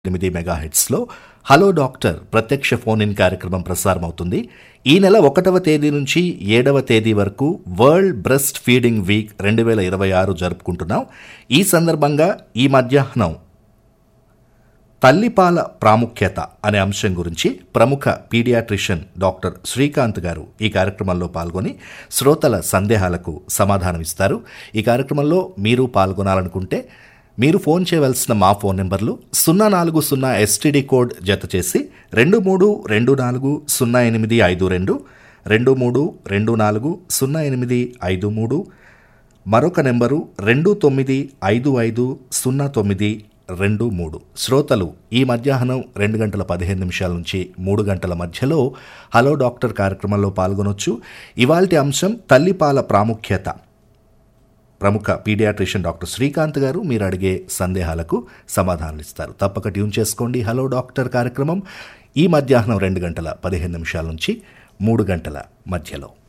ఎనిమిది మెగాహెట్స్లో hello doctor ప్రత్యక్ష ఫోన్ ఇన్ కార్యక్రమం ప్రసారం అవుతుంది ఈ నెల ఒకటవ తేదీ నుంచి ఏడవ తేదీ వరకు వరల్డ్ బ్రెస్ట్ ఫీడింగ్ వీక్ రెండు వేల ఇరవై ఆరు జరుపుకుంటున్నాం ఈ సందర్భంగా ఈ మధ్యాహ్నం తల్లిపాల ప్రాముఖ్యత అనే అంశం గురించి ప్రముఖ పీడియాట్రిషియన్ డాక్టర్ శ్రీకాంత్ గారు ఈ కార్యక్రమంలో పాల్గొని శ్రోతల సందేహాలకు సమాధానమిస్తారు ఈ కార్యక్రమంలో మీరు పాల్గొనాలనుకుంటే మీరు ఫోన్ చేయవలసిన మా ఫోన్ నెంబర్లు సున్నా నాలుగు సున్నా ఎస్టీడీ కోడ్ జత చేసి రెండు మూడు రెండు నాలుగు సున్నా ఎనిమిది ఐదు రెండు రెండు మూడు రెండు నాలుగు సున్నా ఎనిమిది ఐదు మూడు మరొక నెంబరు రెండు తొమ్మిది ఐదు ఐదు సున్నా తొమ్మిది రెండు మూడు శ్రోతలు ఈ మధ్యాహ్నం రెండు గంటల పదిహేను నిమిషాల నుంచి మూడు గంటల మధ్యలో హలో డాక్టర్ కార్యక్రమంలో పాల్గొనొచ్చు ఇవాల్టి అంశం తల్లిపాల ప్రాముఖ్యత ప్రముఖ పీడియాట్రిషియన్ డాక్టర్ శ్రీకాంత్ గారు మీరు అడిగే సందేహాలకు సమాధానాలు ఇస్తారు తప్పక ట్యూన్ చేసుకోండి హలో డాక్టర్ కార్యక్రమం ఈ మధ్యాహ్నం రెండు గంటల పదిహేను నిమిషాల నుంచి మూడు గంటల మధ్యలో